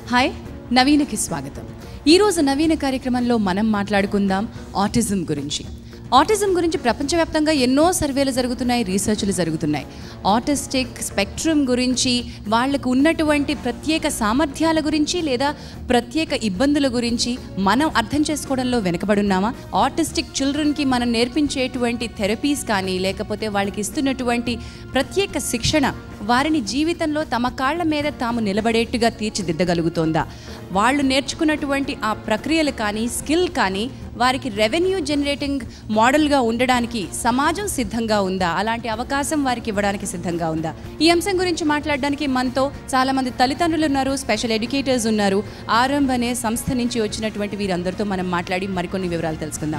Hi నవీనకి స్వాగతం ఈరోజు నవీన కార్యక్రమంలో మనం మాట్లాడుకుందాం ఆటిజం గురించి ఆటిజం గురించి ప్రపంచవ్యాప్తంగా ఎన్నో సర్వేలు జరుగుతున్నాయి రీసెర్చ్లు జరుగుతున్నాయి ఆటిస్టిక్ స్పెక్ట్రమ్ గురించి వాళ్ళకు ఉన్నటువంటి ప్రత్యేక సామర్థ్యాల గురించి లేదా ప్రత్యేక ఇబ్బందుల గురించి మనం అర్థం చేసుకోవడంలో వెనకబడున్నామా ఆటిస్టిక్ చిల్డ్రన్కి మనం నేర్పించేటువంటి థెరపీస్ కానీ లేకపోతే వాళ్ళకి ఇస్తున్నటువంటి ప్రత్యేక శిక్షణ వారిని జీవితంలో తమ కాళ్ళ మీద తాము నిలబడేట్టుగా తీర్చిదిద్దగలుగుతోందా వాళ్ళు నేర్చుకున్నటువంటి ఆ ప్రక్రియలు కానీ స్కిల్ కానీ వారికి రెవెన్యూ జనరేటింగ్ మోడల్గా ఉండడానికి సమాజం సిద్ధంగా ఉందా అలాంటి అవకాశం వారికి ఇవ్వడానికి సిద్ధంగా ఉందా ఈ అంశం గురించి మాట్లాడడానికి మనతో చాలామంది తల్లిదండ్రులు ఉన్నారు స్పెషల్ ఎడ్యుకేటర్స్ ఉన్నారు ఆరంభ్ అనే సంస్థ నుంచి వచ్చినటువంటి వీరందరితో మనం మాట్లాడి మరికొన్ని వివరాలు తెలుసుకుందాం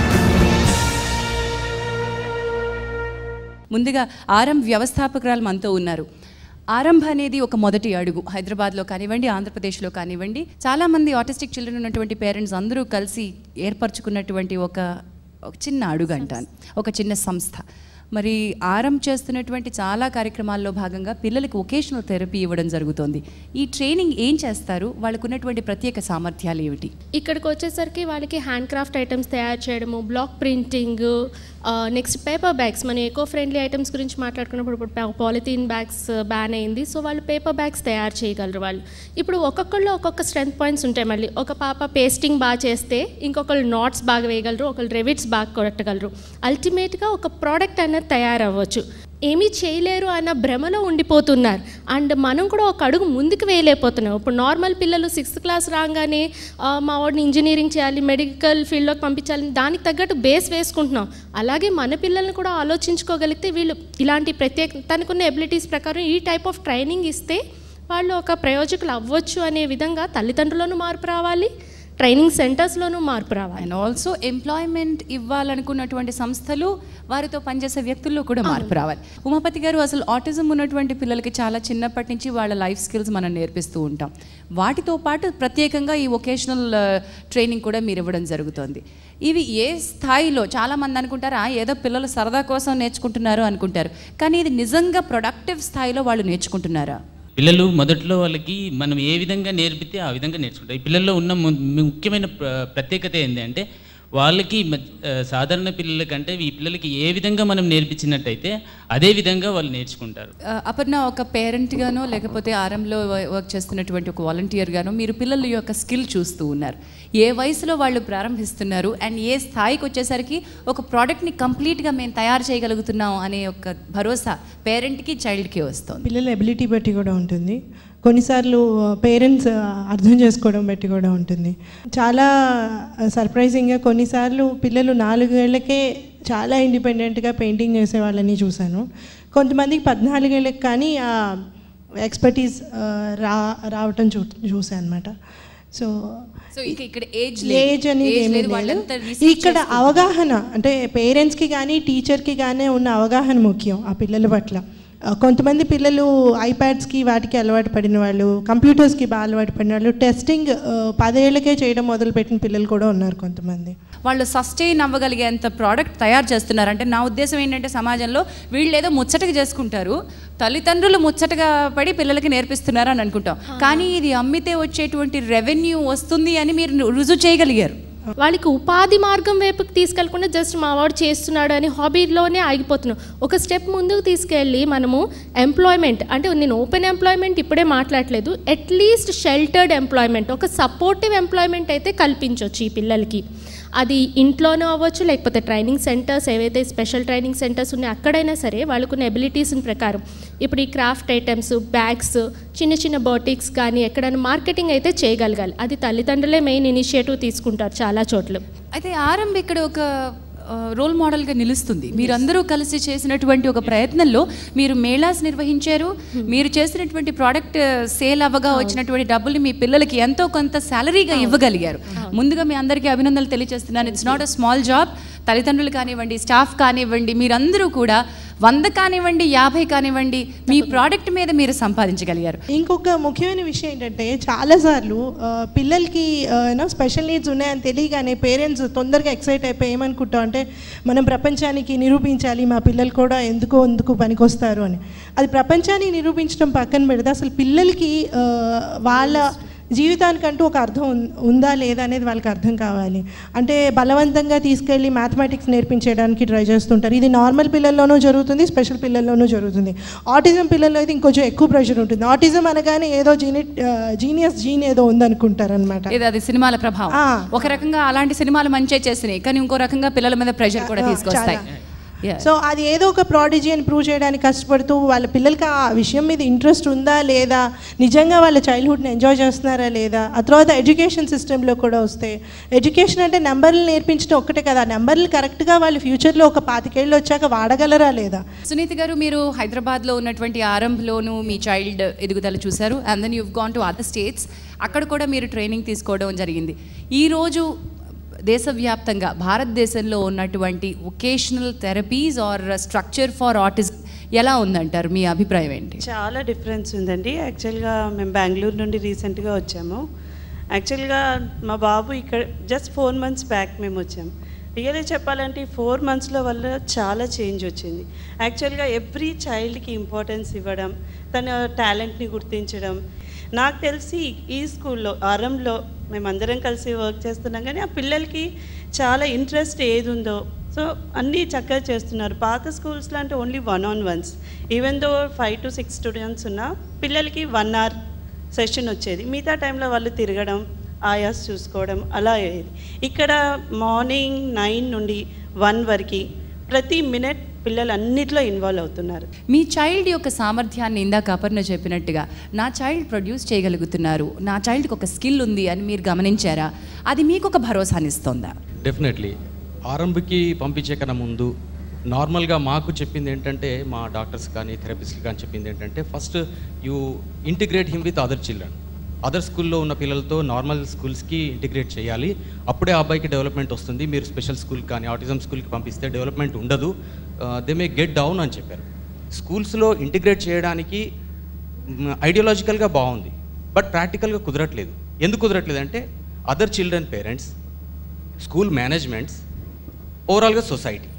ముందుగా ఆరంభ్ వ్యవస్థాపకురాలు మనతో ఉన్నారు ఆరంభ అనేది ఒక మొదటి అడుగు హైదరాబాద్లో కానివ్వండి ఆంధ్రప్రదేశ్లో కానివ్వండి చాలామంది ఆటిస్టిక్ చిల్డ్రన్ ఉన్నటువంటి పేరెంట్స్ అందరూ కలిసి ఏర్పరచుకున్నటువంటి ఒక ఒక చిన్న అడుగు అంటాను ఒక చిన్న సంస్థ మరి ఆరం చేస్తున్నటువంటి చాలా కార్యక్రమాల్లో భాగంగా పిల్లలకు ఒకేషనల్ థెరపీ ఇవ్వడం జరుగుతోంది ఈ ట్రైనింగ్ ఏం చేస్తారు వాళ్ళకు ఉన్నటువంటి ప్రత్యేక సామర్థ్యాలు ఏమిటి ఇక్కడికి వచ్చేసరికి వాళ్ళకి హ్యాండ్ క్రాఫ్ట్ ఐటమ్స్ తయారు చేయడము block printing next paper bags మన ఎకో ఫ్రెండ్లీ ఐటమ్స్ గురించి మాట్లాడుకున్నప్పుడు ఇప్పుడు పాలిథీన్ బ్యాగ్స్ బ్యాన్ అయింది సో వాళ్ళు పేపర్ బ్యాగ్స్ తయారు చేయగలరు వాళ్ళు ఇప్పుడు ఒక్కొక్కళ్ళు ఒక్కొక్క స్ట్రెంత్ పాయింట్స్ ఉంటాయి మళ్ళీ ఒక పాప పేస్టింగ్ బాగా చేస్తే ఇంకొకళ్ళు నాట్స్ బాగా వేయగలరు ఒకళ్ళు రెవిట్స్ బాగా కొట్టగలరు అల్టిమేట్గా ఒక ప్రోడక్ట్ అనేది తయారవ్వచ్చు ఏమీ చేయలేరు అన్న భ్రమలో ఉండిపోతున్నారు అండ్ మనం కూడా ఒక అడుగు ముందుకు వేయలేకపోతున్నాం ఇప్పుడు నార్మల్ పిల్లలు సిక్స్త్ క్లాస్ రాగానే ఆ, మా వాడిని ఇంజనీరింగ్ చేయాలి మెడికల్ ఫీల్డ్లోకి పంపించాలి దానికి తగ్గట్టు బేస్ వేసుకుంటున్నాం అలాగే మన పిల్లల్ని కూడా ఆలోచించుకోగలిగితే వీళ్ళు ఇలాంటి ప్రత్యేక తనకున్న ఎబిలిటీస్ ప్రకారం ఈ టైప్ ఆఫ్ ట్రైనింగ్ ఇస్తే వాళ్ళు ఒక ప్రయోజకులు అవ్వచ్చు అనే విధంగా తల్లిదండ్రులను మార్పు రావాలి ట్రైనింగ్ సెంటర్స్లోనూ మార్పు రావాలి అండ్ ఆల్సో ఎంప్లాయ్మెంట్ ఇవ్వాలనుకున్నటువంటి సంస్థలు వారితో పనిచేసే వ్యక్తుల్లో కూడా మార్పు రావాలి ఉమాపతి గారు అసలు ఆటిజం ఉన్నటువంటి పిల్లలకి చాలా చిన్నప్పటి నుంచి వాళ్ళ లైఫ్ స్కిల్స్ మనం నేర్పిస్తూ ఉంటాం వాటితో పాటు ప్రత్యేకంగా ఈ వొకేషనల్ ట్రైనింగ్ కూడా మీరు ఇవ్వడం జరుగుతుంది ఇవి ఏ స్థాయిలో చాలామంది అనుకుంటారు "ఆ, ఏదో పిల్లలు సరదా కోసం నేర్చుకుంటున్నారు అనుకుంటారు కానీ ఇది నిజంగా ప్రొడక్టివ్ స్థాయిలో వాళ్ళు నేర్చుకుంటున్నారా పిల్లలు మొదట్లో వాళ్ళకి మనం ఏ విధంగా నేర్పితే ఆ విధంగా నేర్చుకుంటారు ఈ పిల్లల్లో ఉన్న ము- ముఖ్యమైన ప్ర- ప్రత్యేకత ఏంటి అంటే వాళ్ళకి మ- ఆ, సాధారణ పిల్లల కంటే ఈ పిల్లలకి ఏ విధంగా మనం నేర్పించినట్టయితే అదే విధంగా వాళ్ళు నేర్చుకుంటారు ఆ, అపర్ణ ఒక పేరెంట్గానో లేకపోతే ఆరంలో వర్క్ చేస్తున్నటువంటి ఒక వాలంటీర్గానో మీరు పిల్లల యొక్క స్కిల్ చూస్తూ ఉన్నారు ఏ వయసులో వాళ్ళు ప్రారంభిస్తున్నారు అండ్ ఏ స్థాయికి వచ్చేసరికి ఒక ప్రోడక్ట్ని కంప్లీట్గా మేము తయారు చేయగలుగుతున్నాం అనే ఒక భరోసా పేరెంట్కి చైల్డ్కి వస్తుంది పిల్లల ఎబిలిటీ బట్టి కూడా ఉంటుంది కొన్నిసార్లు పేరెంట్స్ అర్థం చేసుకోవడం బట్టి కూడా ఉంటుంది చాలా సర్ప్రైజింగ్గా కొన్నిసార్లు పిల్లలు నాలుగేళ్లకే చాలా ఇండిపెండెంట్గా పెయింటింగ్ చేసే వాళ్ళని చూశాను కొంతమందికి పద్నాలుగేళ్ళకి కానీ ఆ ఎక్స్పర్టీస్ రా రావటం చూ చూసాను అనమాట సో సో ఇంకా ఇక్కడ ఏజ్ ఏజ్ అనేది ఏజ్ ఏమీ లేదు లేదు. వాళ్ళంతా ఇక్కడ అవగాహన అంటే పేరెంట్స్కి కానీ టీచర్కి కానీ ఉన్న అవగాహన ముఖ్యం ఆ పిల్లల పట్ల ఆ, కొంతమంది పిల్లలు ఐప్యాడ్స్కి వాటికి అలవాటు పడిన వాళ్ళు కంప్యూటర్స్కి బాగా అలవాటు పడిన వాళ్ళు టెస్టింగ్ ఆ, పదేళ్లకే చేయడం మొదలుపెట్టిన పిల్లలు కూడా ఉన్నారు కొంతమంది వాళ్ళు సస్టైన్ అవ్వగలిగేంత ప్రోడక్ట్ తయారు చేస్తున్నారు అంటే నా ఉద్దేశం ఏంటంటే సమాజంలో వీళ్ళు ఏదో ముచ్చటగా చేసుకుంటారు తల్లిదండ్రులు ముచ్చటగా పడి పిల్లలకి నేర్పిస్తున్నారు అని అనుకుంటాం కానీ ఇది అమ్మితే వచ్చేటువంటి రెవెన్యూ వస్తుంది అని మీరు రుజువు చేయగలిగారు వాళ్ళకి ఉపాధి మార్గం వైపుకి తీసుకెళ్లకుండా జస్ట్ మా వాడు చేస్తున్నాడు అని హాబీలోనే ఆగిపోతున్నాం ఒక స్టెప్ ముందుకు తీసుకెళ్ళి మనము ఎంప్లాయ్మెంట్ అంటే నేను ఓపెన్ ఎంప్లాయ్మెంట్ ఇప్పుడే మాట్లాడలేదు అట్లీస్ట్ షెల్టర్డ్ ఎంప్లాయ్మెంట్ ఒక సపోర్టివ్ ఎంప్లాయ్మెంట్ అయితే కల్పించవచ్చు ఈ పిల్లలకి అది ఇంట్లోనూ అవ్వచ్చు లేకపోతే ట్రైనింగ్ సెంటర్స్ ఏవైతే స్పెషల్ ట్రైనింగ్ సెంటర్స్ ఉన్నాయో అక్కడైనా సరే వాళ్ళకున్న ఎబిలిటీస్ ప్రకారం ఇప్పుడు ఈ క్రాఫ్ట్ ఐటమ్స్ బ్యాగ్స్ చిన్న చిన్న బోటిక్స్ కానీ ఎక్కడైనా మార్కెటింగ్ అయితే చేయగలగాలి అది తల్లిదండ్రులే మెయిన్ ఇనిషియేటివ్ తీసుకుంటారు చాలా చోట్ల అయితే ఆరంభ ఇక్కడ ఒక ఆ, రోల్ మోడల్గా నిలుస్తుంది మీరందరూ కలిసి చేసినటువంటి ఒక ప్రయత్నంలో మీరు మేళాస్ నిర్వహించారు మీరు చేసినటువంటి ప్రోడక్ట్ సేల్ అవ్వగా వచ్చినటువంటి డబ్బులు మీ పిల్లలకి ఎంతో కొంత శాలరీగా ఇవ్వగలిగారు ముందుగా మీ అందరికీ అభినందనలు తెలియజేస్తున్నాను it's not a small job తల్లిదండ్రులు కానివ్వండి స్టాఫ్ కానివ్వండి మీరందరూ కూడా వంద కానివ్వండి యాభై కానివ్వండి మీ ప్రోడక్ట్ మీద మీరు సంపాదించగలిగారు ఇంకొక ముఖ్యమైన విషయం ఏంటంటే చాలాసార్లు ఆ, పిల్లలకి యూనో స్పెషల్ నీడ్స్ ఉన్నాయని తెలియగానే పేరెంట్స్ తొందరగా ఎక్సైట్ అయిపోయి ఏమనుకుంటాం అంటే మనం ప్రపంచానికి నిరూపించాలి మా పిల్లలు కూడా ఎందుకో ఎందుకు పనికొస్తారు అని అది ప్రపంచానికి నిరూపించడం పక్కన పెడితే అసలు పిల్లలకి ఆ, వాళ్ళ జీవితానికంటూ ఒక అర్థం ఉం- ఉందా లేదా అనేది వాళ్ళకి అర్థం కావాలి అంటే బలవంతంగా తీసుకెళ్ళి మ్యాథమెటిక్స్ నేర్పించడానికి ట్రై చేస్తుంటారు ఇది నార్మల్ పిల్లల్లోనూ జరుగుతుంది స్పెషల్ పిల్లల్లోనూ జరుగుతుంది ఆటిజం పిల్లల్లో అయితే ఇంకొంచెం ఎక్కువ ప్రెషర్ ఉంటుంది ఆటిజం అనగానే ఏదో జీని జీనియస్ జీన్ ఏదో ఉందనుకుంటారు అనమాట ఇది అది సినిమాల ప్రభావం ఆ. ఒక రకంగా అలాంటి సినిమాలు మంచే చేసినాయి కానీ ఇంకో రకంగా పిల్లల మీద ప్రెషర్ కూడా ఆ, తీసుకొస్తాయి చాలా. Yeah. సో అది ఏదో ఒక ప్రాడిజీ అని ప్రూవ్ చేయడానికి కష్టపడుతూ వాళ్ళ పిల్లలకి ఆ విషయం మీద ఇంట్రెస్ట్ ఉందా లేదా నిజంగా వాళ్ళ చైల్డ్హుడ్ని ఎంజాయ్ చేస్తున్నారా లేదా ఆ తర్వాత ఎడ్యుకేషన్ సిస్టంలో కూడా వస్తే ఎడ్యుకేషన్ అంటే నెంబర్లు నేర్పించడం ఒక్కటే కదా ఆ నెంబర్లు కరెక్ట్గా వాళ్ళు ఫ్యూచర్లో ఒక పాతికేళ్ళు వచ్చాక వాడగలరా లేదా సునీత గారు మీరు హైదరాబాద్లో ఉన్నటువంటి ఆరంభంలోనూ మీ చైల్డ్ ఎదుగుదల చూశారు and then you've gone to other states అక్కడ కూడా మీరు ట్రైనింగ్ తీసుకోవడం జరిగింది ఈరోజు దేశవ్యాప్తంగా భారతదేశంలో ఉన్నటువంటి vocational therapies or structure for autism ఎలా ఉందంటారు మీ అభిప్రాయం ఏంటి చాలా డిఫరెన్స్ ఉందండి యాక్చువల్గా మేము బెంగళూరు నుండి రీసెంట్గా వచ్చాము యాక్చువల్గా మా బాబు ఇక్కడ జస్ట్ ఫోర్ మంత్స్ బ్యాక్ మేము వచ్చాము రియల్లీ చెప్పాలంటే ఫోర్ మంత్స్లో వల్ల చాలా చేంజ్ వచ్చింది యాక్చువల్గా ఎవ్రీ చైల్డ్కి ఇంపార్టెన్స్ ఇవ్వడం తన టాలెంట్ని గుర్తించడం నాకు తెలిసి ఈ స్కూల్లో ఆరంలో మేమందరం కలిసి వర్క్ చేస్తున్నాం కానీ ఆ పిల్లలకి చాలా ఇంట్రెస్ట్ ఏది ఉందో సో అన్నీ చక్కగా చేస్తున్నారు పాత స్కూల్స్లో అంటే only one on ones even though five to six students ఉన్నా పిల్లలకి వన్ అవర్ సెషన్ వచ్చేది మిగతా టైంలో వాళ్ళు తిరగడం ఆయాస్ చూసుకోవడం అలా అయ్యేది ఇక్కడ మార్నింగ్ నైన్ నుండి వన్ వరకు ప్రతి మినిట్ పిల్లలు అన్నిట్లో ఇన్వాల్వ్ అవుతున్నారు మీ చైల్డ్ యొక్క సామర్థ్యాన్ని ఇందాక అపర్ణ చెప్పినట్టుగా నా చైల్డ్ ప్రొడ్యూస్ చేయగలుగుతున్నారు నా చైల్డ్కి ఒక స్కిల్ ఉంది అని మీరు గమనించారా అది మీకు ఒక భరోసానిస్తుందా డెఫినెట్లీ ఆరంభకి పంపించే కన్నా ముందు నార్మల్గా మాకు చెప్పింది ఏంటంటే మా డాక్టర్స్ కానీ థెరపిస్ట్లు కానీ చెప్పింది ఏంటంటే first you integrate him with other children other స్కూల్లో ఉన్న పిల్లలతో నార్మల్ స్కూల్స్కి ఇంటిగ్రేట్ చేయాలి అప్పుడే ఆ అబ్బాయికి డెవలప్మెంట్ వస్తుంది మీరు స్పెషల్ స్కూల్ కానీ ఆటిజం స్కూల్కి పంపిస్తే డెవలప్మెంట్ ఉండదు దే మే గెట్ డౌన్ అని చెప్పారు స్కూల్స్లో ఇంటిగ్రేట్ చేయడానికి ఐడియాలజికల్గా బాగుంది బట్ ప్రాక్టికల్గా కుదరట్లేదు ఎందుకు కుదరట్లేదు అంటే other children parents school managements ఓవరాల్గా సొసైటీ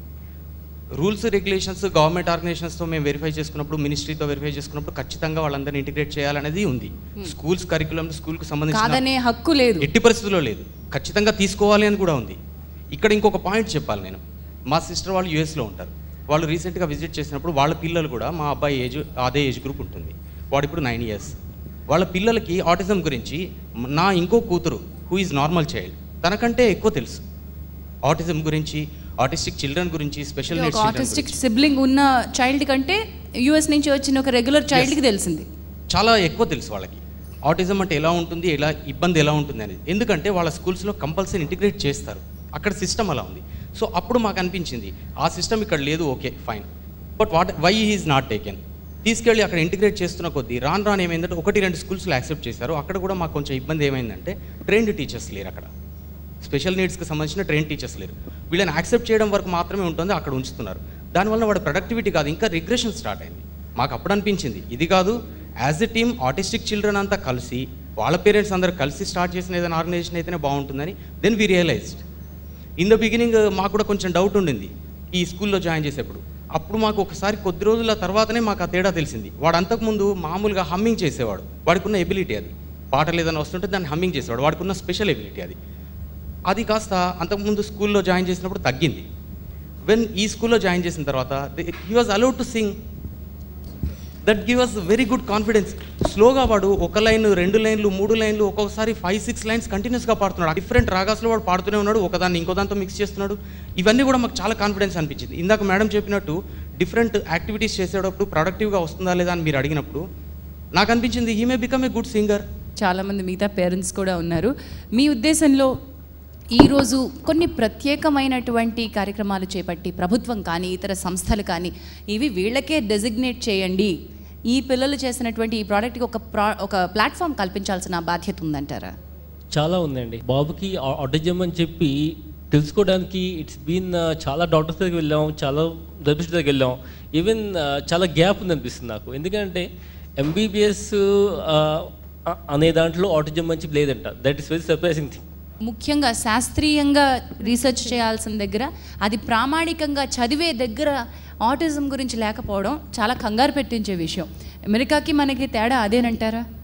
రూల్స్ రెగ్యులేషన్స్ గవర్నమెంట్ ఆర్గనైజేషన్స్తో మేము వెరిఫై చేసుకున్నప్పుడు మినిస్ట్రీతో వెరిఫై చేసుకున్నప్పుడు ఖచ్చితంగా వాళ్ళందరినీ ఇంటిగ్రేట్ చేయాలనేది ఉంది స్కూల్స్ కరికులం స్కూల్కి సంబంధించిన కాదనే హక్కు లేదు ఎట్టి పరిస్థితుల్లో లేదు ఖచ్చితంగా తీసుకోవాలి అని కూడా ఉంది ఇక్కడ ఇంకొక పాయింట్ చెప్పాలి నేను మా సిస్టర్ వాళ్ళు యూఎస్లో ఉంటారు వాళ్ళు రీసెంట్గా విజిట్ చేసినప్పుడు వాళ్ళ పిల్లలు కూడా మా అబ్బాయి ఏజ్ అదే ఏజ్ గ్రూప్ ఉంటుంది వాడు ఇప్పుడు నైన్ ఇయర్స్ వాళ్ళ పిల్లలకి ఆటిజం గురించి నా ఇంకో కూతురు హూ ఈజ్ నార్మల్ చైల్డ్ తనకంటే ఎక్కువ తెలుసు ఆటిజం గురించి ఆటిస్టిక్ చిల్డ్రన్ గురించి స్పెషల్ ఒక నీడ్స్ ఆటిస్టిక్ సిబ్లింగ్ ఉన్న చైల్డ్ కంటే యుఎస్ నుంచి వచ్చిన ఒక రెగ్యులర్ చైల్డ్కి తెలిసింది చాలా ఎక్కువ తెలుసు వాళ్ళకి ఆటిజం అంటే ఎలా ఉంటుంది ఎలా ఇబ్బంది ఎలా ఉంటుంది అనేది ఎందుకంటే వాళ్ళ స్కూల్స్లో కంపల్సరీ ఇంటిగ్రేట్ చేస్తారు అక్కడ సిస్టమ్ అలా ఉంది సో అప్పుడు మాకు అనిపించింది ఆ సిస్టమ్ ఇక్కడ లేదు okay fine but what why is not taken తీసుకెళ్ళి అక్కడ ఇంటిగ్రేట్ చేస్తున్న కొద్దీ రాను రాను ఏమైందంటే ఒకటి రెండు స్కూల్స్లో యాక్సెప్ట్ చేశారు అక్కడ కూడా మాకు కొంచెం ఇబ్బంది ఏమైందంటే ట్రైన్డ్ టీచర్స్ లేరు అక్కడ స్పెషల్ నీడ్స్కి సంబంధించిన ట్రైన్ టీచర్స్ లేరు వీళ్ళని యాక్సెప్ట్ చేయడం వరకు మాత్రమే ఉంటుంది అక్కడ ఉంచుతున్నారు దానివల్ల వాడు ప్రొడక్టివిటీ కాదు ఇంకా రిగ్రెషన్ స్టార్ట్ అయింది మాకు అప్పుడు అనిపించింది ఇది కాదు as a team autistic children అంతా కలిసి వాళ్ళ పేరెంట్స్ అందరు కలిసి స్టార్ట్ చేసిన ఏదైనా ఆర్గనైజేషన్ అయితేనే బాగుంటుందని then we realised in the beginning మాకు కూడా కొంచెం డౌట్ ఉండింది ఈ స్కూల్లో జాయిన్ చేసేప్పుడు అప్పుడు మాకు ఒకసారి కొద్ది రోజుల తర్వాతనే మాకు ఆ తేడా తెలిసింది వాడు అంతకుముందు మామూలుగా హమ్మింగ్ చేసేవాడు వాడికి ఉన్న ఎబిలిటీ అది పాటలు ఏదైనా వస్తుంటే దాన్ని హమ్మింగ్ చేసేవాడు వాడికి ఉన్న స్పెషల్ ఎబిలిటీ అది అది కాస్త అంతకుముందు స్కూల్లో జాయిన్ చేసినప్పుడు తగ్గింది వెన్ ఈ స్కూల్లో జాయిన్ చేసిన తర్వాత he was allowed to sing that give us very good confidence స్లోగా వాడు ఒక లైన్ రెండు లైన్లు మూడు లైన్లు ఒక్కొక్కసారి ఫైవ్ సిక్స్ లైన్స్ కంటిన్యూస్గా పాడుతున్నాడు డిఫరెంట్ రాగాస్లో వాడు పాడుతూనే ఉన్నాడు ఒకదాన్ని ఇంకో దాంతో మిక్స్ చేస్తున్నాడు ఇవన్నీ కూడా మాకు చాలా కాన్ఫిడెన్స్ అనిపించింది ఇందాక మేడం చెప్పినట్టు డిఫరెంట్ యాక్టివిటీస్ చేసేటప్పుడు ప్రొడక్టివ్గా వస్తుందా లేదా అని మీరు అడిగినప్పుడు నాకు అనిపించింది he may become a good singer చాలామంది మిగతా పేరెంట్స్ కూడా ఉన్నారు మీ ఉద్దేశంలో ఈరోజు కొన్ని ప్రత్యేకమైనటువంటి కార్యక్రమాలు చేపట్టి ప్రభుత్వం కానీ ఇతర సంస్థలు కానీ ఇవి వీళ్ళకే డెసిగ్నేట్ చేయండి ఈ పిల్లలు చేసినటువంటి ఈ ప్రోడక్ట్కి ఒక ప్రా ఒక ప్లాట్ఫామ్ కల్పించాల్సిన బాధ్యత ఉందంటారా చాలా ఉందండి బాబుకి ఆటిజం అని చెప్పి తెలుసుకోవడానికి ఇట్స్ బీన్ చాలా డాక్టర్స్ దగ్గరికి వెళ్ళాం చాలా థెరపిస్ట్ దగ్గరికి వెళ్ళాం ఈవెన్ చాలా గ్యాప్ ఉంది అనిపిస్తుంది నాకు ఎందుకంటే ఎంబీబీఎస్ అనే దాంట్లో ఆటిజం అని చెప్పి లేదంట that is very surprising thing ముఖ్యంగా శాస్త్రీయంగా రీసెర్చ్ చేయాల్సిన దగ్గర అది ప్రామాణికంగా చదివే దగ్గర ఆటిజం గురించి లేకపోవడం చాలా కంగారు పెట్టించే విషయం అమెరికాకి మనకి తేడా అదేనంటారా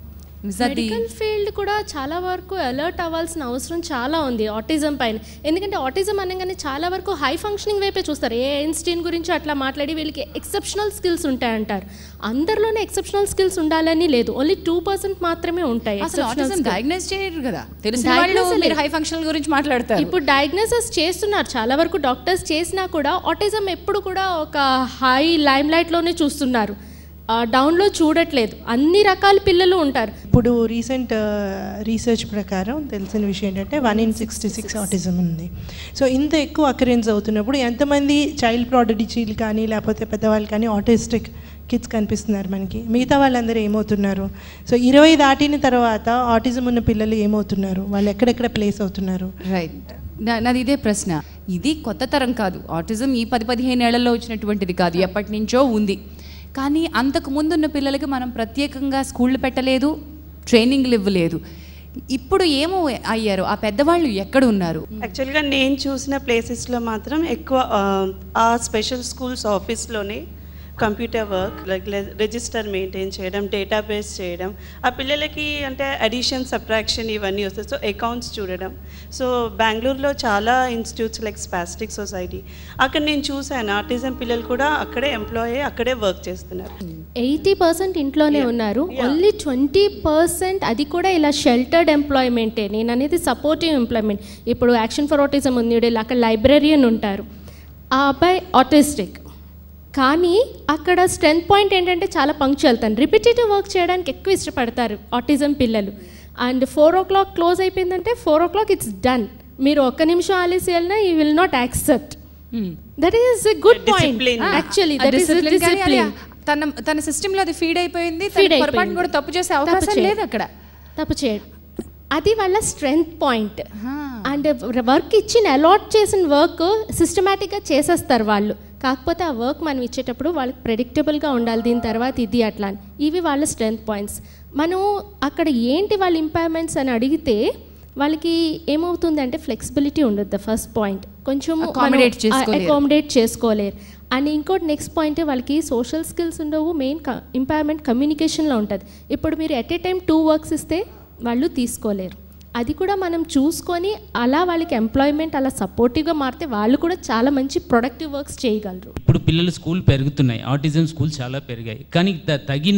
Is that the- medical field కూడా చాలా వరకు అలర్ట్ అవ్వాల్సిన అవసరం చాలా ఉంది ఆటిజం పైన ఎందుకంటే ఆటిజం అనగానే చాలా వరకు హై ఫంక్షనింగ్ వైపే చూస్తారు ఏ ఐన్స్టీన్ గురించి అట్లా మాట్లాడి వీళ్ళకి ఎక్సెప్షనల్ స్కిల్స్ ఉంటాయంటారు అందరిలోనే ఎక్సెప్షనల్ స్కిల్స్ ఉండాలని లేదు ఓన్లీ టూ పర్సెంట్ మాత్రమే ఉంటాయి అసలు exceptional ఆటిజం skills. డయాగ్నైజ్ చేయరు కదా తెలిసిన Diagnose వాళ్ళు మీరు లేదు. హై ఫంక్షన్ గురించి మాట్లాడతారు ఇప్పుడు డయాగ్నోసిస్ చేస్తున్నారు చాలా వరకు డాక్టర్స్ చేసినా కూడా ఆటిజం ఎప్పుడు కూడా ఒక హై లైమ్ లైట్లోనే చూస్తున్నారు డౌన్లో చూడట్లేదు అన్ని రకాల పిల్లలు ఉంటారు ఇప్పుడు రీసెంట్ రీసెర్చ్ ప్రకారం తెలిసిన విషయం ఏంటంటే one in sixty six autism ఉంది సో ఇంత ఎక్కువ అకరెన్స్ అవుతున్నప్పుడు ఎంతమంది చైల్డ్ ప్రాడడిచీలు కానీ లేకపోతే పెద్దవాళ్ళు కానీ ఆటిస్టిక్ కిడ్స్ కనిపిస్తున్నారు మనకి మిగతా వాళ్ళందరూ ఏమవుతున్నారు సో ఇరవై దాటిన తర్వాత ఆటిజం ఉన్న పిల్లలు ఏమవుతున్నారు వాళ్ళు ఎక్కడెక్కడ ప్లేస్ అవుతున్నారు రైట్ నాది ఇదే ప్రశ్న ఇది కొత్త తరం కాదు ఆటిజం ఈ పది పదిహేను ఏళ్లలో వచ్చినటువంటిది కాదు ఎప్పటి నుంచో ఉంది కానీ అంతకు ముందున్న పిల్లలకి మనం ప్రత్యేకంగా స్కూళ్ళు పెట్టలేదు ట్రైనింగ్లు ఇవ్వలేదు ఇప్పుడు ఏమో అయ్యారు ఆ పెద్దవాళ్ళు ఎక్కడ ఉన్నారు యాక్చువల్గా నేను చూసిన ప్లేసెస్లో మాత్రం ఎక్కువ ఆ, ఆ స్పెషల్ స్కూల్స్ ఆఫీస్లోనే computer work like register maintain చేయడం డేటాబేస్ చేయడం ఆ పిల్లలకి అంటే అడిషన్ సబ్ట్రాక్షన్ ఇవన్నీ వస్తాయి సో అకౌంట్స్ చూడడం సో బెంగళూరులో చాలా ఇన్స్టిట్యూట్స్ లైక్ స్పాస్టిక్ సొసైటీ అక్కడ నేను చూశాను ఆర్టిజం పిల్లలు కూడా అక్కడే ఎంప్లాయ్ అయ్యి అక్కడే వర్క్ చేస్తున్నారు ఎయిటీ పర్సెంట్ ఇంట్లోనే ఉన్నారు ఓన్లీ ట్వంటీ పర్సెంట్ అది కూడా ఇలా షెల్టర్డ్ ఎంప్లాయ్మెంటే నేను అనేది సపోర్టివ్ ఎంప్లాయ్మెంట్ ఇప్పుడు యాక్షన్ ఫర్ ఆటిజం ఉంది చూడు, అక్కడ లైబ్రరీయన్ ఉంటారు ఆ అబ్బాయి ఆటిస్టిక్ కానీ అక్కడ స్ట్రెంత్ పాయింట్ ఏంటంటే చాలా పంక్చువల్ తను రిపిటేటివ్ వర్క్ చేయడానికి ఎక్కువ ఇష్టపడతారు ఆటిజం పిల్లలు and four o'clock close అయిపోయిందంటే four o'clock it's done మీరు ఒక్క నిమిషం ఆలస్యం వెళ్ళినా you will not accept that is a good point Discipline. Actually ఆ దట్ ఈస్ discipline కానీ అది డిసిప్లిన్ తన తన సిస్టంలో అది ఫీడ్ అయిపోయింది Feed తన పొరపాటున అయిపోయింది. కూడా తప్పు చేసే తప్పు అవకాశం చేయడు. లేదు అక్కడ తప్పు చేయడు అది వాళ్ళ స్ట్రెంగ్త్ పాయింట్ అండ్ వర్క్ ఇచ్చిన అలాట్ చేసిన వర్క్ సిస్టమేటిక్గా చేసేస్తారు వాళ్ళు కాకపోతే ఆ వర్క్ మనం ఇచ్చేటప్పుడు వాళ్ళకి ప్రెడిక్టబుల్గా ఉండాలి దీని తర్వాత ఇది అట్లా అని ఇవి వాళ్ళ స్ట్రెంగ్త్ పాయింట్స్ మనం అక్కడ ఏంటి వాళ్ళ ఇంపైర్మెంట్స్ అని అడిగితే వాళ్ళకి ఏమవుతుంది అంటే ఫ్లెక్సిబిలిటీ ఉండదు ద ఫస్ట్ పాయింట్ కొంచెం Accommodate చేసుకోలేరు. అకామిడేట్ చేసుకోలేరు అండ్ ఇంకోటి నెక్స్ట్ పాయింట్ వాళ్ళకి సోషల్ స్కిల్స్ ఉండవు మెయిన్ ఇంపైర్మెంట్ కమ్యూనికేషన్లో ఉంటుంది ఇప్పుడు మీరు at a time two works ఇస్తే వాళ్ళు తీసుకోలేరు అది కూడా మనం చూసుకొని అలా వాళ్ళకి ఎంప్లాయ్మెంట్ అలా సపోర్టివ్గా మారితే వాళ్ళు కూడా చాలా మంచి ప్రొడక్టివ్ వర్క్స్ చేయగలరు ఇప్పుడు పిల్లలు స్కూల్ పెరుగుతున్నాయి ఆటిజం స్కూల్ చాలా పెరిగాయి కానీ త- తగిన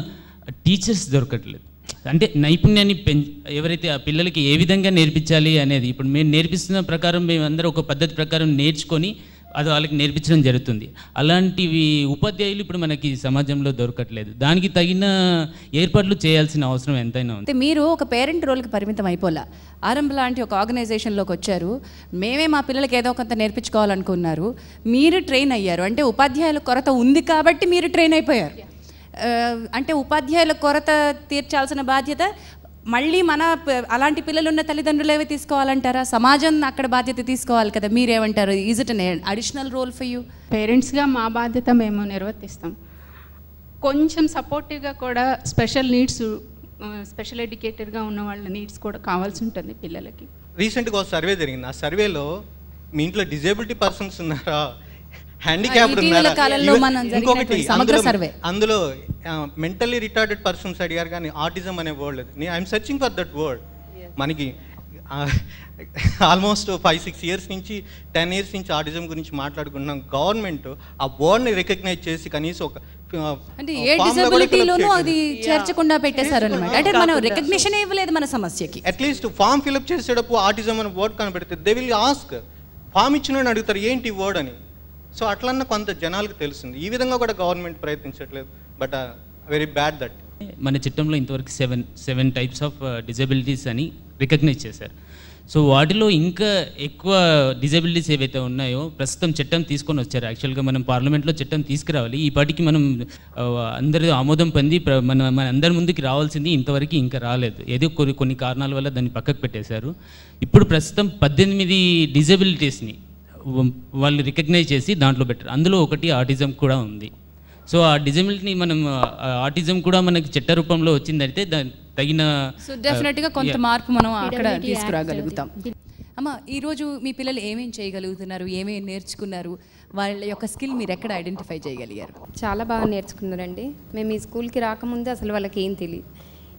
టీచర్స్ దొరకట్లేదు అంటే నైపుణ్యాన్ని పెం ఎవరైతే ఆ పిల్లలకి ఏ విధంగా నేర్పించాలి అనేది ఇప్పుడు మేము నేర్పిస్తున్న ప్రకారం మేమందరం ఒక పద్ధతి ప్రకారం నేర్చుకొని అది వాళ్ళకి నేర్పించడం జరుగుతుంది అలాంటివి ఉపాధ్యాయులు ఇప్పుడు మనకి సమాజంలో దొరకట్లేదు దానికి తగిన ఏర్పాట్లు చేయాల్సిన అవసరం ఎంతైనా ఉంది అంటే మీరు ఒక పేరెంట్ రోల్కి పరిమితం అయిపోలా ఆరంభ లాంటి ఒక ఆర్గనైజేషన్లోకి వచ్చారు మేమే మా పిల్లలకి ఏదో కొంత నేర్పించుకోవాలనుకున్నారు మీరు ట్రైన్ అయ్యారు అంటే ఉపాధ్యాయుల కొరత ఉంది కాబట్టి మీరు ట్రైన్ అయిపోయారు ఆ, అంటే ఉపాధ్యాయుల కొరత తీర్చాల్సిన బాధ్యత మళ్ళీ మన ప- అలాంటి పిల్లలు ఉన్న తల్లిదండ్రులేవే తీసుకోవాలంటారా సమాజం అక్కడ బాధ్యత తీసుకోవాలి కదా మీరేమంటారు is it an additional role for you పేరెంట్స్గా మా బాధ్యత మేము నిర్వర్తిస్తాం కొంచెం సపోర్టివ్గా కూడా స్పెషల్ నీడ్స్ స్పెషల్ ఎడ్యుకేటెడ్గా ఉన్న వాళ్ళ నీడ్స్ కూడా కావాల్సి ఉంటుంది పిల్లలకి రీసెంట్గా ఒక సర్వే జరిగింది ఆ సర్వేలో మీ ఇంట్లో డిజేబిలిటీ పర్సన్స్ ఉన్నారా హ్యాండిక్యాప్డ్ ఇటీవల ఉన్నారా కాలంలో ఇవ- మనం ఇంకొకటి జరిగినటువంటి సమగ్ర అందులో- సర్వే. అందులో మెంటల్లీ రిటార్డెడ్ పర్సన్స్ అడిగారు కానీ ఆటిజం అనే వర్డ్ లేదు నేను I'm searching for that word మనకి ఆల్మోస్ట్ ఫైవ్ సిక్స్ ఇయర్స్ నుంచి టెన్ ఇయర్స్ నుంచి ఆటిజం గురించి మాట్లాడుకుంటున్నాం గవర్నమెంట్ ఆ వర్డ్ని రికగ్నైజ్ చేసి కనీసం ఒక ఆ, అంటే ఏ formula కూడా డిసబిలిటీలోనూ collect అది చేయట్లేదు. చేర్చకుండా పెట్టేశారు అనమాట అంటే మనం రికగ్నిషన్ ఇవ్వలేదు మన సమస్యకి అట్లీస్ట్ ఫామ్ ఫిల్అప్ చేసేటప్పుడు ఆటిజం అని వర్డ్ కనబెడితే దే విల్ ఆస్క్ ఫామ్ ఇచ్చిన అడుగుతారు ఏంటి ఈ వర్డ్ అని సో అట్లన్న కొంత జనాలకు తెలుస్తుంది ఈ విధంగా కూడా గవర్నమెంట్ ప్రయత్నించట్లేదు బట్ వెరీ బ్యాడ్ దట్ మన చట్టంలో ఇంతవరకు seven seven types of disabilities అని రికగ్నైజ్ చేశారు సో వాటిలో ఇంకా ఎక్కువ డిజబిలిటీస్ ఏవైతే ఉన్నాయో ప్రస్తుతం చట్టం తీసుకొని వచ్చారు యాక్చువల్గా మనం పార్లమెంట్లో చట్టం తీసుకురావాలి ఈ పాటికి మనం ఆ, అందరి ఆమోదం పొంది ప్ర- మన మన అందరి ముందుకి రావాల్సింది ఇంతవరకు ఇంకా రాలేదు ఏదో కొన్ని కొన్ని కారణాల వల్ల దాన్ని పక్కకు పెట్టేశారు ఇప్పుడు ప్రస్తుతం పద్దెనిమిది డిజబిలిటీస్ని వాళ్ళు రికగ్నైజ్ చేసి దాంట్లో పెట్టారు అందులో ఒకటి ఆటిజం కూడా ఉంది సో ఆ డిజబిలిటీని మనం ఆటిజం కూడా మనకి చట్ట రూపంలో వచ్చిందంటే దాని తగిన సో డెఫినెట్గా కొంత మార్పు మనం అక్కడ PWD Act తీసుకురాగలుగుతాం అమ్మ ఈరోజు మీ పిల్లలు ఏమేం చేయగలుగుతున్నారు ఏమేం నేర్చుకున్నారు వాళ్ళ యొక్క స్కిల్ మీరు ఎక్కడ ఐడెంటిఫై చేయగలిగారు చాలా బాగా నేర్చుకున్నారండి మేము ఈ స్కూల్కి రాకముందే అసలు వాళ్ళకి ఏం తెలియదు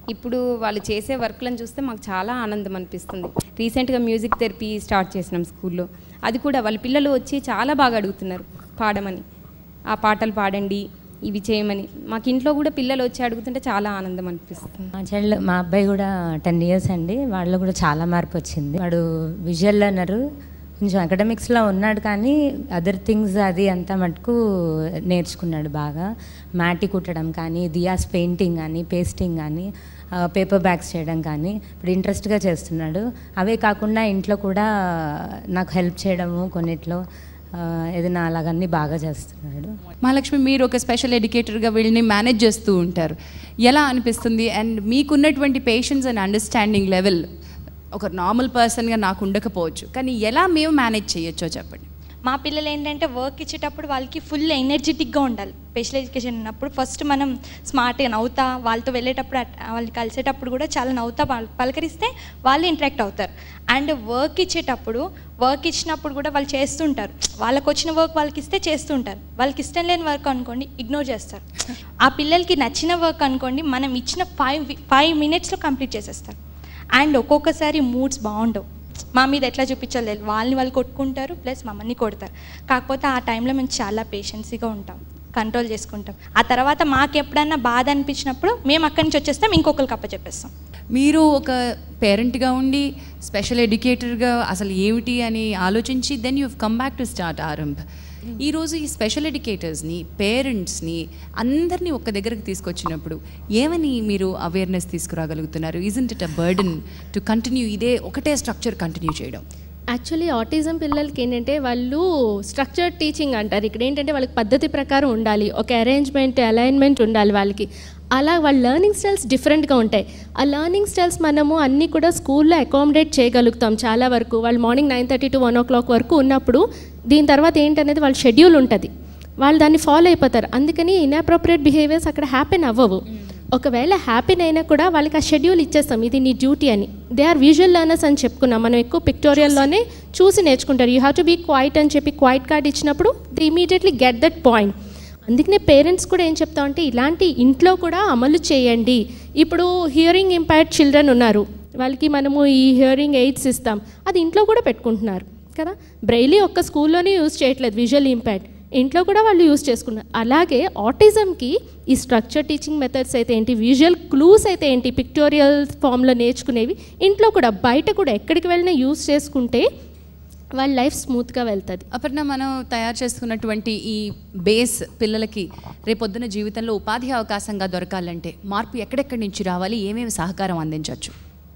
ఇప్పుడు వాళ్ళు చేసే వర్క్లను చూస్తే మాకు చాలా ఆనందం అనిపిస్తుంది రీసెంట్గా మ్యూజిక్ థెరపీ స్టార్ట్ చేసినాం స్కూల్లో అది కూడా వాళ్ళ పిల్లలు వచ్చి చాలా బాగా అడుగుతున్నారు పాడమని ఆ పాటలు పాడండి ఇవి చేయమని మాకు ఇంట్లో కూడా పిల్లలు వచ్చి అడుగుతుంటే చాలా ఆనందం అనిపిస్తుంది మా చెల్లె మా అబ్బాయి కూడా టెన్ ఇయర్స్ అండి వాళ్ళు కూడా చాలా మార్పు వచ్చింది వాడు విజువల్ లర్నర్ కొంచెం అకాడమిక్స్లో ఉన్నాడు కానీ అదర్ థింగ్స్ అది అంతా మటుకు నేర్చుకున్నాడు బాగా మ్యాటి కుట్టడం కానీ దియాస్ పెయింటింగ్ కానీ పేస్టింగ్ కానీ పేపర్ బ్యాగ్స్ చేయడం కానీ ఇప్పుడు ఇంట్రెస్ట్గా చేస్తున్నాడు అవే కాకుండా ఇంట్లో కూడా నాకు హెల్ప్ చేయడము కొన్నిట్లో ఆ, ఏదైనా అలాగన్నీ బాగా చేస్తున్నాడు మహాలక్ష్మి మీరు ఒక స్పెషల్ ఎడ్యుకేటర్గా వీళ్ళని మేనేజ్ చేస్తూ ఉంటారు ఎలా అనిపిస్తుంది అండ్ మీకున్నటువంటి పేషెన్స్ అండ్ అండర్స్టాండింగ్ లెవెల్ ఒక నార్మల్ పర్సన్గా నాకు ఉండకపోవచ్చు కానీ ఎలా మేము మేనేజ్ చేయొచ్చో చెప్పండి మా పిల్లలు ఏంటంటే వర్క్ ఇచ్చేటప్పుడు వాళ్ళకి ఫుల్ ఎనర్జెటిక్గా ఉండాలి స్పెషల్ ఎడ్యుకేషన్ ఉన్నప్పుడు ఫస్ట్ మనం స్మార్ట్గా నవ్వుతా వాళ్ళతో వెళ్ళేటప్పుడు అట్- వాళ్ళు కలిసేటప్పుడు కూడా చాలా నవ్వుతా వాళ్ళు పలకరిస్తే వాళ్ళు ఇంటరాక్ట్ అవుతారు అండ్ వర్క్ ఇచ్చేటప్పుడు వర్క్ ఇచ్చినప్పుడు కూడా వాళ్ళు చేస్తుంటారు వాళ్ళకి వచ్చిన వర్క్ వాళ్ళకి ఇస్తే చేస్తుంటారు వాళ్ళకి ఇష్టం లేని వర్క్ అనుకోండి ఇగ్నోర్ చేస్తారు ఆ పిల్లలకి నచ్చిన వర్క్ అనుకోండి మనం ఇచ్చిన ఫైవ్ ఫైవ్ మినిట్స్లో కంప్లీట్ చేసేస్తారు అండ్ ఒక్కొక్కసారి మూడ్స్ బాగుండవు మా మీద ఎట్లా చూపించాలి తెలియదు. వాళ్ళని వాళ్ళు కొట్టుకుంటారు ప్లస్ మమ్మల్ని కొడతారు కాకపోతే ఆ టైంలో మేము చాలా పేషెన్సీగా ఉంటాం కంట్రోల్ చేసుకుంటాం ఆ తర్వాత మాకు ఎప్పుడన్నా బాధ అనిపించినప్పుడు మేము అక్కడి నుంచి వచ్చేస్తాం ఇంకొకరికి అప్పచెప్పేస్తాం మీరు ఒక పేరెంట్గా ఉండి స్పెషల్ ఎడ్యుకేటర్గా అసలు ఏమిటి అని ఆలోచించి then you come back to start Aarambh ఈరోజు ఈ స్పెషల్ ఎడ్యుకేటర్స్ని పేరెంట్స్ని అందరినీ ఒక్క దగ్గరకు తీసుకొచ్చినప్పుడు ఏమని మీరు అవేర్నెస్ తీసుకురాగలుగుతున్నారు isn't it a burden to continue ఇదే ఒకటే స్ట్రక్చర్ కంటిన్యూ చేయడం యాక్చువల్లీ ఆటిజం పిల్లలకి ఏంటంటే వాళ్ళు స్ట్రక్చర్ టీచింగ్ అంటారు ఇక్కడ ఏంటంటే వాళ్ళకి పద్ధతి ప్రకారం ఉండాలి ఒక అరేంజ్మెంట్ అలైన్మెంట్ ఉండాలి వాళ్ళకి అలా వాళ్ళ లెర్నింగ్ స్టైల్స్ డిఫరెంట్గా ఉంటాయి ఆ లెర్నింగ్ స్టైల్స్ మనము అన్నీ కూడా స్కూల్లో అకామిడేట్ చేయగలుగుతాం చాలా వరకు వాళ్ళు morning nine thirty to one o'clock వరకు ఉన్నప్పుడు దీని తర్వాత ఏంటనేది వాళ్ళ షెడ్యూల్ ఉంటుంది వాళ్ళు దాన్ని ఫాలో అయిపోతారు అందుకని ఇన్అప్రోప్రియేట్ బిహేవియర్స్ అక్కడ హ్యాపెన్ అవ్వవు ఒకవేళ హ్యాపీన్ అయినా కూడా వాళ్ళకి ఆ షెడ్యూల్ ఇచ్చేస్తాం ఇది నీ డ్యూటీ అని దే ఆర్ విజువల్ లర్నర్స్ అని చెప్పుకున్నాం మనం ఎక్కువ పిక్టోరియల్లోనే చూసి నేర్చుకుంటారు you have to be quiet అని చెప్పి క్వైట్ కార్డ్ ఇచ్చినప్పుడు they immediately get that point అందుకనే పేరెంట్స్ కూడా ఏం చెప్తామంటే ఇలాంటి ఇంట్లో కూడా అమలు చేయండి ఇప్పుడు హియరింగ్ ఇంపైర్డ్ చిల్డ్రన్ ఉన్నారు వాళ్ళకి మనము ఈ హియరింగ్ ఎయిడ్స్ ఇస్తాం అది ఇంట్లో కూడా పెట్టుకుంటున్నారు కదా బ్రెయిలీ ఒక్క స్కూల్లోనే యూజ్ చేయట్లేదు విజువల్ ఇంపైర్డ్ ఇంట్లో కూడా వాళ్ళు యూజ్ చేసుకున్నారు అలాగే ఆటిజంకి ఈ స్ట్రక్చర్ టీచింగ్ మెథడ్స్ అయితే ఏంటి విజువల్ క్లూస్ అయితే ఏంటి పిక్టోరియల్ ఫామ్లో నేర్చుకునేవి ఇంట్లో కూడా బయట కూడా ఎక్కడికి వెళ్ళినా యూజ్ చేసుకుంటే వాళ్ళ లైఫ్ స్మూత్గా వెళ్తుంది అపర్ణ మనం తయారు చేసుకున్నటువంటి ఈ బేస్ పిల్లలకి రేపొద్దున జీవితంలో ఉపాధి అవకాశంగా దొరకాలంటే మార్పు ఎక్కడెక్కడి నుంచి రావాలి ఏమేమి సహకారం అందించవచ్చు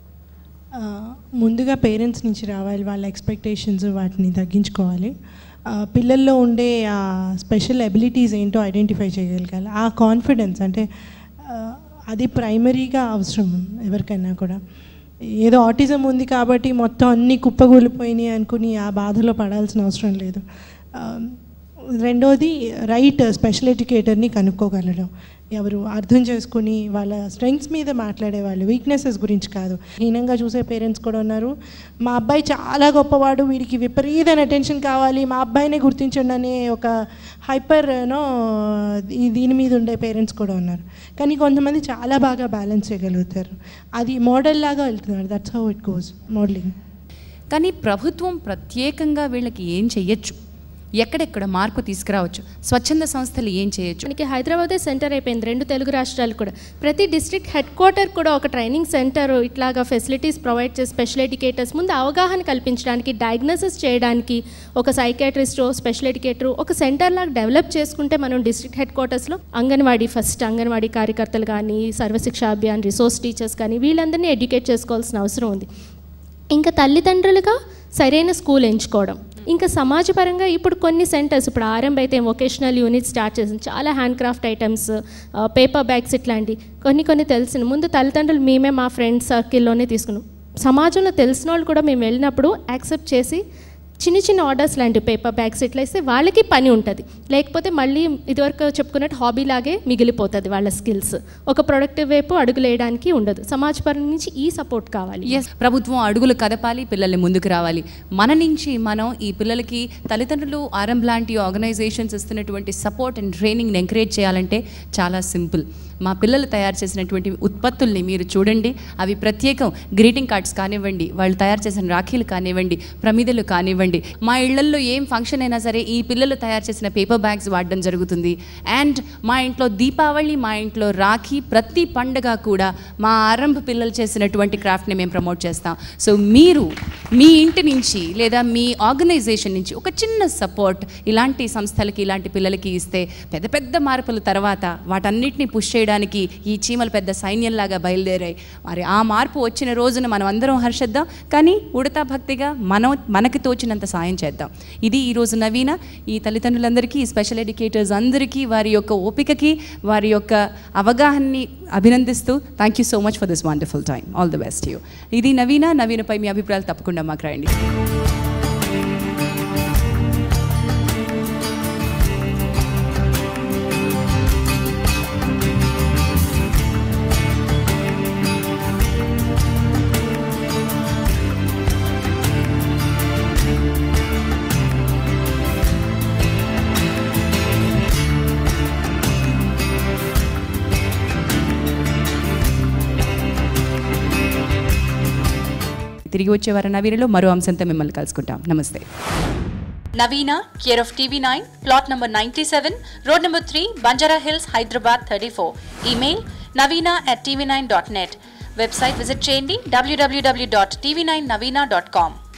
ఆ, ముందుగా పేరెంట్స్ నుంచి రావాలి వాళ్ళ ఎక్స్పెక్టేషన్స్ వాటిని తగ్గించుకోవాలి ఆ, పిల్లల్లో ఉండే ఆ స్పెషల్ ఎబిలిటీస్ ఏంటో ఐడెంటిఫై చేయగలగాలి ఆ కాన్ఫిడెన్స్ అంటే ఆ, అది ప్రైమరీగా అవసరం ఎవరికైనా కూడా ఏదో ఆటిజం ఉంది కాబట్టి మొత్తం అన్నీ కుప్పగూలిపోయినాయి అనుకుని ఆ బాధలో పడాల్సిన అవసరం లేదు ఆ, రెండోది రైట్ స్పెషల్ ఎడ్యుకేటర్ని కనుక్కోగలడం ఎవరు అర్థం చేసుకుని వాళ్ళ స్ట్రెంగ్స్ మీద మాట్లాడే వాళ్ళు వీక్నెసెస్ గురించి కాదు హీనంగా చూసే పేరెంట్స్ కూడా ఉన్నారు మా అబ్బాయి చాలా గొప్పవాడు వీడికి విపరీతమైన అటెన్షన్ కావాలి మా అబ్బాయినే గుర్తించండి అనే ఒక హైపర్ నో దీని మీద ఉండే పేరెంట్స్ కూడా ఉన్నారు కానీ కొంతమంది చాలా బాగా బ్యాలెన్స్ చేయగలుగుతారు అది మోడల్ లాగా వెళ్తున్నారు that's how it goes modelling కానీ ప్రభుత్వం ప్రత్యేకంగా వీళ్ళకి ఏం చెయ్యొచ్చు ఎక్కడెక్కడ మార్పు తీసుకురావచ్చు స్వచ్ఛంద సంస్థలు ఏం చేయొచ్చు మనకి హైదరాబాదే సెంటర్ అయిపోయింది రెండు తెలుగు రాష్ట్రాలు కూడా ప్రతి డిస్ట్రిక్ట్ హెడ్ క్వార్టర్ కూడా ఒక ట్రైనింగ్ సెంటర్ ఇట్లాగా ఫెసిలిటీస్ ప్రొవైడ్ చేసి స్పెషల్ ఎడ్యుకేటర్స్ ముందు అవగాహన కల్పించడానికి డయాగ్నోసిస్ చేయడానికి ఒక సైకాట్రిస్ట్ స్పెషల్ ఎడ్యుకేటర్ ఒక సెంటర్ లాగా డెవలప్ చేసుకుంటే మనం డిస్ట్రిక్ట్ హెడ్ క్వార్టర్స్లో అంగన్వాడీ ఫస్ట్ అంగన్వాడీ కార్యకర్తలు కానీ సర్వశిక్ష అభియాన్ రిసోర్స్ టీచర్స్ కానీ వీళ్ళందరినీ ఎడ్యుకేట్ చేసుకోవాల్సిన అవసరం ఉంది ఇంకా తల్లిదండ్రులుగా సరైన స్కూల్ ఎంచుకోవడం ఇంకా సమాజపరంగా ఇప్పుడు కొన్ని సెంటర్స్ ఇప్పుడు ఆరంభ అయితే వొకేషనల్ యూనిట్ స్టార్ట్ చేసింది చాలా handcraft items paper bags ఇట్లాంటి కొన్ని కొన్ని తెలిసిన ముందు తల్లిదండ్రులు మేమే మా ఫ్రెండ్స్ సర్కిల్లోనే తీసుకున్నాం సమాజంలో తెలిసిన వాళ్ళు కూడా మేము వెళ్ళినప్పుడు యాక్సెప్ట్ చేసి చిన్న చిన్న ఆర్డర్స్ లాంటి పేపర్ బ్యాగ్స్ ఇట్లా ఇస్తే వాళ్ళకి పని ఉంటుంది లేకపోతే మళ్ళీ ఇదివరకు చెప్పుకున్నట్టు హాబీ లాగే మిగిలిపోతుంది వాళ్ళ స్కిల్స్ ఒక ప్రొడక్టివ్ వైపు అడుగులేయడానికి ఉండదు సమాజపరం నుంచి ఈ సపోర్ట్ కావాలి ఎస్ ప్రభుత్వం అడుగులు కదపాలి పిల్లల్ని ముందుకు రావాలి మన నుంచి మనం ఈ పిల్లలకి తల్లిదండ్రులు ఆరంభ్ లాంటి ఆర్గనైజేషన్స్ ఇస్తున్నటువంటి సపోర్ట్ అండ్ ట్రైనింగ్ని ఎంకరేజ్ చేయాలంటే చాలా సింపుల్ మా పిల్లలు తయారు చేసినటువంటి ఉత్పత్తుల్ని మీరు చూడండి అవి ప్రత్యేకం గ్రీటింగ్ కార్డ్స్ కానివ్వండి వాళ్ళు తయారు చేసిన రాఖీలు కానివ్వండి ప్రమిదలు కానివ్వండి మా ఇళ్లల్లో ఏం ఫంక్షన్ అయినా సరే ఈ పిల్లలు తయారు చేసిన పేపర్ బ్యాగ్స్ వాడడం జరుగుతుంది అండ్ మా ఇంట్లో దీపావళి మా ఇంట్లో రాఖీ ప్రతి పండగ కూడా మా ఆరంభ పిల్లలు చేసినటువంటి క్రాఫ్ట్ని మేము ప్రమోట్ చేస్తాం సో మీరు మీ ఇంటి నుంచి లేదా మీ ఆర్గనైజేషన్ నుంచి ఒక చిన్న సపోర్ట్ ఇలాంటి సంస్థలకి ఇలాంటి పిల్లలకి ఇస్తే పెద్ద పెద్ద మార్పుల తర్వాత వాటన్నిటిని పుష్ చేయడానికి ఈ చీమలు పెద్ద సైన్యంలాగా బయలుదేరాయి మరి ఆ మార్పు వచ్చిన రోజున మనం అందరం హర్షిద్దాం కానీ ఉడతా భక్తిగా మనం మనకి తోచినంత సాయం చేద్దాం ఇది ఈరోజు నవీన ఈ తల్లిదండ్రులందరికీ ఈ స్పెషల్ ఎడ్యుకేటర్స్ అందరికీ వారి యొక్క ఓపికకి వారి యొక్క అవగాహనని అభినందిస్తూ thank you so much for this wonderful time all the best you ఇది నవీన నవీనపై మీ అభిప్రాయాలు తప్పకుండా మాకు రాయండి తిరిగి వచ్చే వారి నవీనలో మరో అంశంతో మిమ్మల్ని కలుసుకుంటాం నమస్తే Naveena care of TV nine plot number ninety seven road number three Banjara Hills Hyderabad thirty four email Naveena at TV nine dot net website విజిట్ చేయండి WWW dot TV nine Naveena dot com